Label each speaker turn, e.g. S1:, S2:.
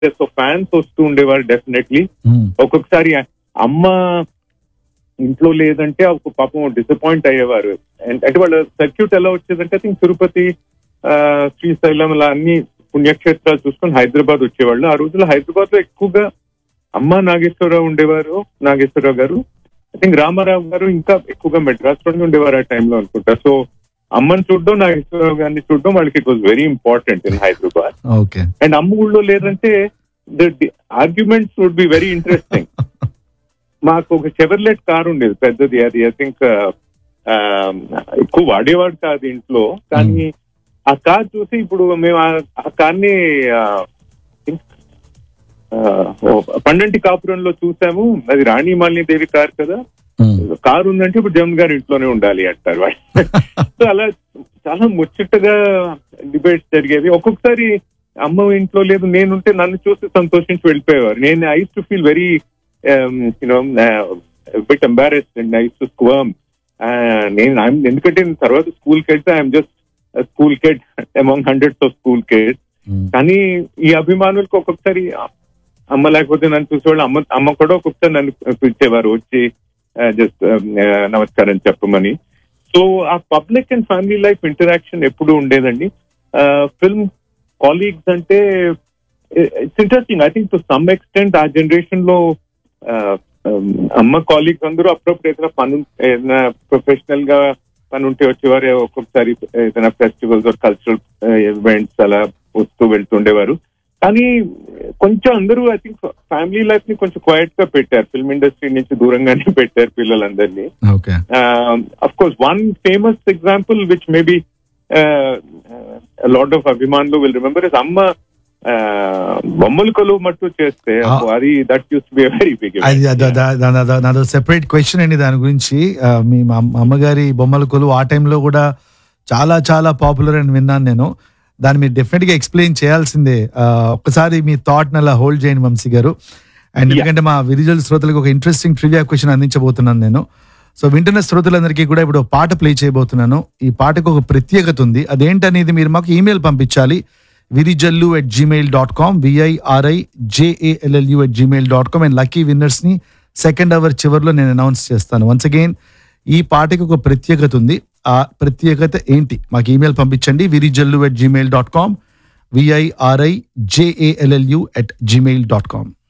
S1: So fans వస్తూ ఉండేవారు definitely
S2: ఉమ్,
S1: ఒక్కొక్కసారి అమ్మ ఇంట్లో లేదంటే ఒక పాపం డిసప్పాయింట్ అయ్యేవారు And అంటే వాళ్ళ సర్క్యూట్ ఎలా వచ్చేదంటే థింక్ తిరుపతి ఆ, శ్రీశైలం ఇలా అన్ని పుణ్యక్షేత్రాలు చూసుకొని హైదరాబాద్ వచ్చేవాళ్ళు ఆ రోజుల్లో హైదరాబాద్ లో ఎక్కువగా అమ్మ నాగేశ్వరరావు ఉండేవారు నాగేశ్వరరావు గారు ఐ థింక్ రామారావు గారు ఇంకా ఎక్కువగా మెడ్రాస్ లోనే ఉండేవారు ఆ టైంలో అనుకుంటా సో అమ్మని చూడడం నాగేశ్వరరావు గారిని చూడడం వాళ్ళకి it was very important in Hyderabad
S2: okay
S1: and అమ్మ ఊళ్ళో లేదంటే the arguments would be very interesting మాకు ఒక చెవర్లెట్ కార్ ఉండేది పెద్దది అది ఐ థింక్ ఎక్కువ వాడేవాడు కాదు ఇంట్లో కానీ ఆ కార్ చూసి ఇప్పుడు మేము ఆ- ఆ కార్ ని పండంటి కాపురంలో చూసాము అది రాణి మాలిని దేవి కార్ కదా
S2: ఉమ్,
S1: కారు ఉందంటే ఇప్పుడు జగన్ గారు ఇంట్లోనే ఉండాలి అంటారు వాళ్ళు సో అలా చాలా ముచ్చటగా డిబేట్స్ జరిగేవి ఒక్కొక్కసారి అమ్మ ఇంట్లో లేదు నేనుంటే నన్ను చూసి సంతోషించి వెళ్ళిపోయేవారు నేను I to feel very you know bit embarrassed and I to squirm నేను I'm- ఎందుకంటే నేను తర్వాత స్కూల్కి వెళ్తే I'm just school kid among hundreds of school kid
S2: um,
S1: కానీ ఈ అభిమానులకు ఒక్కొక్కసారి అమ్మ లేకపోతే నన్ను చూసేవాళ్ళు అమ్మ అమ్మ కూడా ఒక్కొక్కసారి నన్ను పిలిచేవారు వచ్చి జస్ట్ నమస్కారం చెప్పమని సో ఆ public and family life interaction ఎప్పుడు ఉండేదండి ఫిల్మ్ కాలీగ్స్ అంటే it's interesting I think to some extent ఆ జనరేషన్ లో uh, um, అమ్మ కాలీగ్స్ అందరూ అప్పుడప్పుడు ఏదైనా పని ఏదైనా ప్రొఫెషనల్ గా పని ఉంటే వచ్చేవారు ఒక్కొక్కసారి ఏదైనా ఫెస్టివల్స్ కల్చరల్ ఈవెంట్స్ అలా వస్తూ వెళ్తుండేవారు కానీ కొంచెం అందరూ ఐ థింక్ ఫ్యామిలీ లైఫ్ ని కొంచెం క్వైట్ గా పెట్టారు ఫిల్మ్ ఇండస్ట్రీ నుంచి దూరంగానే పెట్టారు పిల్లలందరినీ
S2: okay
S1: of course one famous example which maybe lot of అభిమానులు విల్ రిమెంబర్ ఇస్ అమ్మ uh, బొమ్మలు కొలువు మట్టు చేస్తే
S2: Ah.
S1: అది that use be very big
S2: అది అది- అది- అది- అది- నాదో సెపరేట్ క్వశ్చన్ అండి దాని గురించి ఆ, మీ మా అమ్మ- అమ్మగారి బొమ్మల కొలు ఆ టైంలో కూడా చాలా చాలా పాపులర్ అని విన్నాను నేను దాన్ని మీరు డెఫినెట్ గా ఎక్స్ప్లెయిన్ చేయాల్సిందే ఆ, ఒక్కసారి మీ థాట్ అలా హోల్డ్ చేయండి వంశీ గారు అండ్
S1: Yeah.
S2: ఎందుకంటే మా విరిజల్ శ్రోతలకు ఒక ఇంట్రెస్టింగ్ ట్రివియా క్వశ్చన్ అందించబోతున్నాను నేను సో వింటున్న శ్రోతలందరికీ కూడా ఇప్పుడు ఒక పాట ప్లే చేయబోతున్నాను ఈ పాటకు ఒక ప్రత్యేకత ఉంది అదేంటనేది మీరు మాకు ఈమెయిల్ పంపించాలి Virijallu at Gmail dot com VIRI JALLU at Gmail dot com and lucky winners ని సెకండ్ అవర్ చివరిలో నేను అనౌన్స్ చేస్తాను వన్స్ అగైన్ ఈ పాటకి ఒక ప్రత్యేకత ఉంది ఆ ప్రత్యేకత ఏంటి మాకు ఈమెయిల్ పంపించండి Virijallu at Gmail dot com VIRI JALLU at Gmail dot com